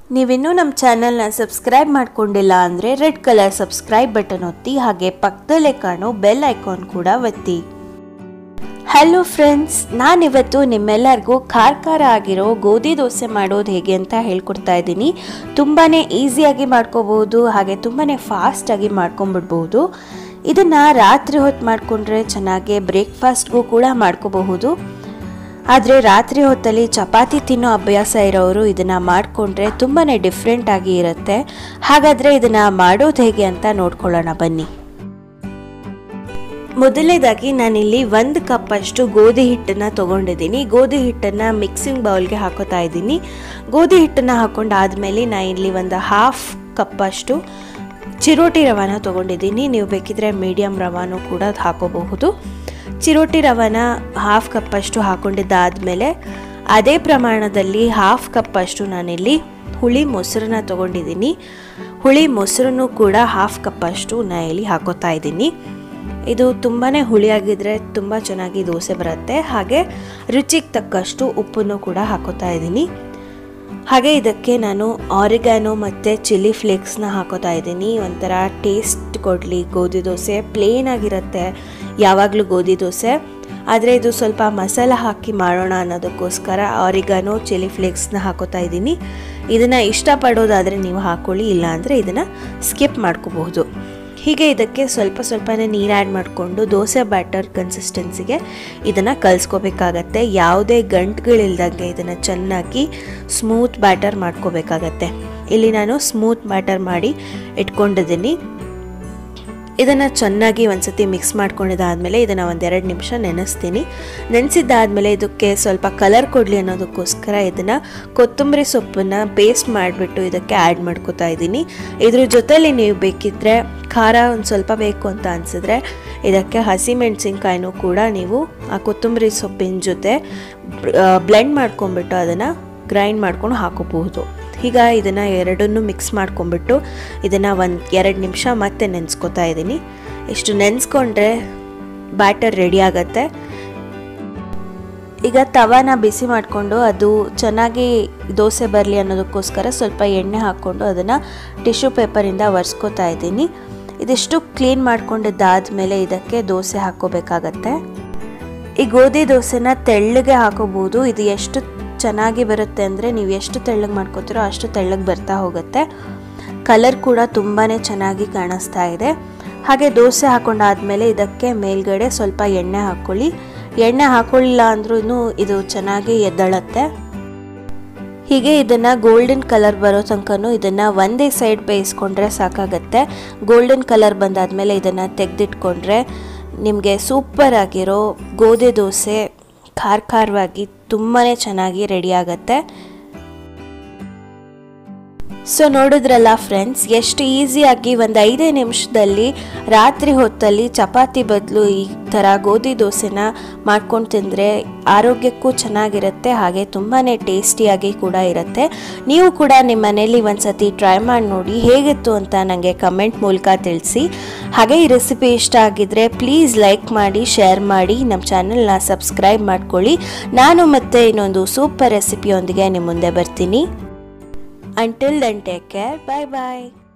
ನೀವಿನ್ನೂ ನಮ್ಮ ಚಾನಲ್ನ ಸಬ್ಸ್ಕ್ರೈಬ್ ಮಾಡ್ಕೊಂಡಿಲ್ಲ ಅಂದರೆ ರೆಡ್ ಕಲರ್ ಸಬ್ಸ್ಕ್ರೈಬ್ ಬಟನ್ ಒತ್ತಿ ಹಾಗೆ ಪಕ್ಕದಲ್ಲೇ ಕಾಣೋ ಬೆಲ್ ಐಕಾನ್ ಕೂಡ ಒತ್ತಿ ಹಲೋ ಫ್ರೆಂಡ್ಸ್ ನಾನಿವತ್ತು ನಿಮ್ಮೆಲ್ಲರಿಗೂ ಖಾರ ಖಾರ ಆಗಿರೋ ಗೋಧಿ ದೋಸೆ ಮಾಡೋದು ಹೇಗೆ ಅಂತ ಹೇಳ್ಕೊಡ್ತಾ ಇದ್ದೀನಿ ತುಂಬಾ ಈಸಿಯಾಗಿ ಮಾಡ್ಕೋಬೋದು ಹಾಗೆ ತುಂಬಾ ಫಾಸ್ಟಾಗಿ ಮಾಡ್ಕೊಂಬಿಡ್ಬೋದು ಇದನ್ನು ರಾತ್ರಿ ಹೊತ್ತು ಮಾಡಿಕೊಂಡ್ರೆ ಚೆನ್ನಾಗಿ ಬ್ರೇಕ್ಫಾಸ್ಟ್ಗೂ ಕೂಡ ಮಾಡ್ಕೋಬಹುದು ಆದರೆ ರಾತ್ರಿ ಹೊತ್ತಲ್ಲಿ ಚಪಾತಿ ತಿನ್ನೋ ಅಭ್ಯಾಸ ಇರೋರು ಇದನ್ನು ಮಾಡಿಕೊಂಡ್ರೆ ತುಂಬಾ ಡಿಫ್ರೆಂಟ್ ಆಗಿ ಇರುತ್ತೆ ಹಾಗಾದರೆ ಇದನ್ನು ಮಾಡೋದು ಹೇಗೆ ಅಂತ ನೋಡ್ಕೊಳ್ಳೋಣ ಬನ್ನಿ ಮೊದಲನೇದಾಗಿ ನಾನಿಲ್ಲಿ ಒಂದು ಕಪ್ಪಷ್ಟು ಗೋಧಿ ಹಿಟ್ಟನ್ನು ತೊಗೊಂಡಿದ್ದೀನಿ ಗೋಧಿ ಹಿಟ್ಟನ್ನು ಮಿಕ್ಸಿಂಗ್ ಬೌಲ್ಗೆ ಹಾಕೋತಾ ಇದ್ದೀನಿ ಗೋಧಿ ಹಿಟ್ಟನ್ನು ಹಾಕೊಂಡಾದ್ಮೇಲೆ ನಾನು ಇಲ್ಲಿ ಒಂದು ಹಾಫ್ ಕಪ್ಪಷ್ಟು ಚಿರೋಟಿ ರವಾನ ತೊಗೊಂಡಿದ್ದೀನಿ ನೀವು ಬೇಕಿದ್ರೆ ಮೀಡಿಯಮ್ ರವಾನು ಕೂಡ ಹಾಕೋಬಹುದು ಚಿರೋಟಿ ರವಾನ ಹಾಫ್ ಕಪ್ಪಷ್ಟು ಹಾಕೊಂಡಿದ್ದಾದಮೇಲೆ ಅದೇ ಪ್ರಮಾಣದಲ್ಲಿ ಹಾಫ್ ಕಪ್ಪಷ್ಟು ನಾನಿಲ್ಲಿ ಹುಳಿ ಮೊಸರನ್ನ ತೊಗೊಂಡಿದ್ದೀನಿ ಹುಳಿ ಮೊಸರನ್ನು ಕೂಡ ಹಾಫ್ ಕಪ್ಪಷ್ಟು ನಾನು ಇಲ್ಲಿ ಹಾಕೋತಾ ಇದ್ದೀನಿ ಇದು ತುಂಬಾ ಹುಳಿಯಾಗಿದ್ದರೆ ತುಂಬ ಚೆನ್ನಾಗಿ ದೋಸೆ ಬರುತ್ತೆ ಹಾಗೆ ರುಚಿಗೆ ತಕ್ಕಷ್ಟು ಉಪ್ಪನ್ನು ಕೂಡ ಹಾಕೋತಾ ಇದ್ದೀನಿ ಹಾಗೆ ಇದಕ್ಕೆ ನಾನು ಆರಿಗ್ಯಾನೋ ಮತ್ತು ಚಿಲ್ಲಿ ಫ್ಲೇಕ್ಸ್ನ ಹಾಕೋತಾ ಇದ್ದೀನಿ ಒಂಥರ ಟೇಸ್ಟ್ ಕೊಡಲಿ ಗೋಧಿ ದೋಸೆ ಪ್ಲೇನ್ ಆಗಿರುತ್ತೆ ಯಾವಾಗಲೂ ಗೋಧಿ ದೋಸೆ ಆದರೆ ಇದು ಸ್ವಲ್ಪ ಮಸಾಲ ಹಾಕಿ ಮಾಡೋಣ ಅನ್ನೋದಕ್ಕೋಸ್ಕರ ಆರಿಗಾನೋ ಚಿಲ್ಲಿ ಫ್ಲೇಕ್ಸ್ನ ಹಾಕೋತಾ ಇದ್ದೀನಿ ಇದನ್ನು ಇಷ್ಟಪಡೋದಾದರೆ ನೀವು ಹಾಕ್ಕೊಳ್ಳಿ ಇಲ್ಲಾಂದರೆ ಇದನ್ನು ಸ್ಕಿಪ್ ಮಾಡ್ಕೋಬಹುದು ಹೀಗೆ ಇದಕ್ಕೆ ಸ್ವಲ್ಪ ಸ್ವಲ್ಪನೇ ನೀರು ಆ್ಯಡ್ ಮಾಡಿಕೊಂಡು ದೋಸೆ ಬ್ಯಾಟರ್ ಕನ್ಸಿಸ್ಟೆನ್ಸಿಗೆ ಇದನ್ನು ಕಲಿಸ್ಕೋಬೇಕಾಗತ್ತೆ ಯಾವುದೇ ಗಂಟುಗಳಿಲ್ದಂಗೆ ಇದನ್ನು ಚೆನ್ನಾಗಿ ಸ್ಮೂತ್ ಬ್ಯಾಟರ್ ಮಾಡ್ಕೋಬೇಕಾಗತ್ತೆ ಇಲ್ಲಿ ನಾನು ಸ್ಮೂತ್ ಬ್ಯಾಟರ್ ಮಾಡಿ ಇಟ್ಕೊಂಡಿದ್ದೀನಿ ಇದನ್ನು ಚೆನ್ನಾಗಿ ಒಂದ್ಸತಿ ಮಿಕ್ಸ್ ಮಾಡ್ಕೊಂಡಿದ್ದಾದಮೇಲೆ ಇದನ್ನು ಒಂದೆರಡು ನಿಮಿಷ ನೆನೆಸ್ತೀನಿ ನೆನೆಸಿದ್ದಾದಮೇಲೆ ಇದಕ್ಕೆ ಸ್ವಲ್ಪ ಕಲರ್ ಕೊಡಲಿ ಅನ್ನೋದಕ್ಕೋಸ್ಕರ ಇದನ್ನು ಕೊತ್ತಂಬರಿ ಸೊಪ್ಪನ್ನು ಪೇಸ್ಟ್ ಮಾಡಿಬಿಟ್ಟು ಇದಕ್ಕೆ ಆ್ಯಡ್ ಮಾಡ್ಕೋತಾ ಇದ್ದೀನಿ ಇದ್ರ ಜೊತೆಲಿ ನೀವು ಬೇಕಿದ್ದರೆ ಖಾರ ಒಂದು ಸ್ವಲ್ಪ ಬೇಕು ಅಂತ ಅನಿಸಿದ್ರೆ ಇದಕ್ಕೆ ಹಸಿಮೆಣಸಿನ್ಕಾಯಿನೂ ಕೂಡ ನೀವು ಆ ಕೊತ್ತಂಬರಿ ಸೊಪ್ಪಿನ ಜೊತೆ ಬ್ಲೆಂಡ್ ಮಾಡ್ಕೊಂಬಿಟ್ಟು ಅದನ್ನು ಗ್ರೈಂಡ್ ಮಾಡ್ಕೊಂಡು ಹಾಕೋಬಹುದು ಈಗ ಇದನ್ನು ಎರಡನ್ನೂ ಮಿಕ್ಸ್ ಮಾಡ್ಕೊಂಬಿಟ್ಟು ಇದನ್ನು ಒಂದು ಎರಡು ನಿಮಿಷ ಮತ್ತೆ ನೆನೆಸ್ಕೊತಾ ಇದ್ದೀನಿ ಇಷ್ಟು ನೆನೆಸ್ಕೊಂಡ್ರೆ ಬ್ಯಾಟರ್ ರೆಡಿ ಆಗುತ್ತೆ ಈಗ ತವಾನ ಬಿಸಿ ಮಾಡಿಕೊಂಡು ಅದು ಚೆನ್ನಾಗಿ ದೋಸೆ ಬರಲಿ ಅನ್ನೋದಕ್ಕೋಸ್ಕರ ಸ್ವಲ್ಪ ಎಣ್ಣೆ ಹಾಕ್ಕೊಂಡು ಅದನ್ನು ಟಿಶ್ಯೂ ಪೇಪರಿಂದ ಒರೆಸ್ಕೊತಾ ಇದ್ದೀನಿ ಇದಿಷ್ಟು ಕ್ಲೀನ್ ಮಾಡ್ಕೊಂಡಿದ್ದಾದಮೇಲೆ ಇದಕ್ಕೆ ದೋಸೆ ಹಾಕ್ಕೋಬೇಕಾಗತ್ತೆ ಈ ಗೋಧಿ ದೋಸೆನ ತೆಳ್ಳಗೆ ಹಾಕೋಬೋದು ಇದು ಎಷ್ಟು ಚೆನ್ನಾಗಿ ಬರುತ್ತೆ ಅಂದರೆ ನೀವು ಎಷ್ಟು ತೆಳ್ಳಗೆ ಮಾಡ್ಕೋತೀರೋ ಅಷ್ಟು ತೆಳ್ಳಗೆ ಬರ್ತಾ ಹೋಗುತ್ತೆ ಕಲರ್ ಕೂಡ ತುಂಬಾ ಚೆನ್ನಾಗಿ ಕಾಣಿಸ್ತಾ ಇದೆ ಹಾಗೆ ದೋಸೆ ಹಾಕೊಂಡಾದ್ಮೇಲೆ ಇದಕ್ಕೆ ಮೇಲ್ಗಡೆ ಸ್ವಲ್ಪ ಎಣ್ಣೆ ಹಾಕ್ಕೊಳ್ಳಿ ಎಣ್ಣೆ ಹಾಕೊಳ್ಳಿಲ್ಲ ಅಂದ್ರೂ ಇದು ಚೆನ್ನಾಗಿ ಎದ್ದಳತ್ತೆ ಹೀಗೆ ಇದನ್ನು ಗೋಲ್ಡನ್ ಕಲರ್ ಬರೋ ತನಕನೂ ಇದನ್ನು ಒಂದೇ ಸೈಡ್ ಬೇಯಿಸ್ಕೊಂಡ್ರೆ ಸಾಕಾಗತ್ತೆ ಗೋಲ್ಡನ್ ಕಲರ್ ಬಂದಾದಮೇಲೆ ಇದನ್ನು ತೆಗೆದಿಟ್ಕೊಂಡ್ರೆ ನಿಮಗೆ ಸೂಪರ್ ಆಗಿರೋ ಗೋಧಿ ದೋಸೆ ಖಾರ ಖಾರವಾಗಿ ತುಂಬಾ ಚೆನ್ನಾಗಿ ರೆಡಿ ಆಗುತ್ತೆ ಸೊ ನೋಡಿದ್ರಲ್ಲ ಫ್ರೆಂಡ್ಸ್ ಎಷ್ಟು ಈಸಿಯಾಗಿ ಒಂದು ಐದೇ ನಿಮಿಷದಲ್ಲಿ ರಾತ್ರಿ ಹೊತ್ತಲ್ಲಿ ಚಪಾತಿ ಬದಲು ಈ ಥರ ಗೋಧಿ ದೋಸೆನ ಮಾಡ್ಕೊಂಡು ತಿಂದರೆ ಆರೋಗ್ಯಕ್ಕೂ ಚೆನ್ನಾಗಿರುತ್ತೆ ಹಾಗೆ ತುಂಬಾ ಟೇಸ್ಟಿಯಾಗಿ ಕೂಡ ಇರುತ್ತೆ ನೀವು ಕೂಡ ನಿಮ್ಮ ಮನೇಲಿ ಒಂದು ಸತಿ ಟ್ರೈ ಮಾಡಿ ನೋಡಿ ಹೇಗಿತ್ತು ಅಂತ ನನಗೆ ಕಮೆಂಟ್ ಮೂಲಕ ತಿಳಿಸಿ ಹಾಗೆ ಈ ರೆಸಿಪಿ ಇಷ್ಟ ಆಗಿದ್ದರೆ ಪ್ಲೀಸ್ ಲೈಕ್ ಮಾಡಿ ಶೇರ್ ಮಾಡಿ ನಮ್ಮ ಚಾನಲ್ನ ಸಬ್ಸ್ಕ್ರೈಬ್ ಮಾಡ್ಕೊಳ್ಳಿ ನಾನು ಮತ್ತೆ ಇನ್ನೊಂದು ಸೂಪರ್ ರೆಸಿಪಿಯೊಂದಿಗೆ ನಿಮ್ಮ ಮುಂದೆ ಬರ್ತೀನಿ Until then, take care. Bye bye.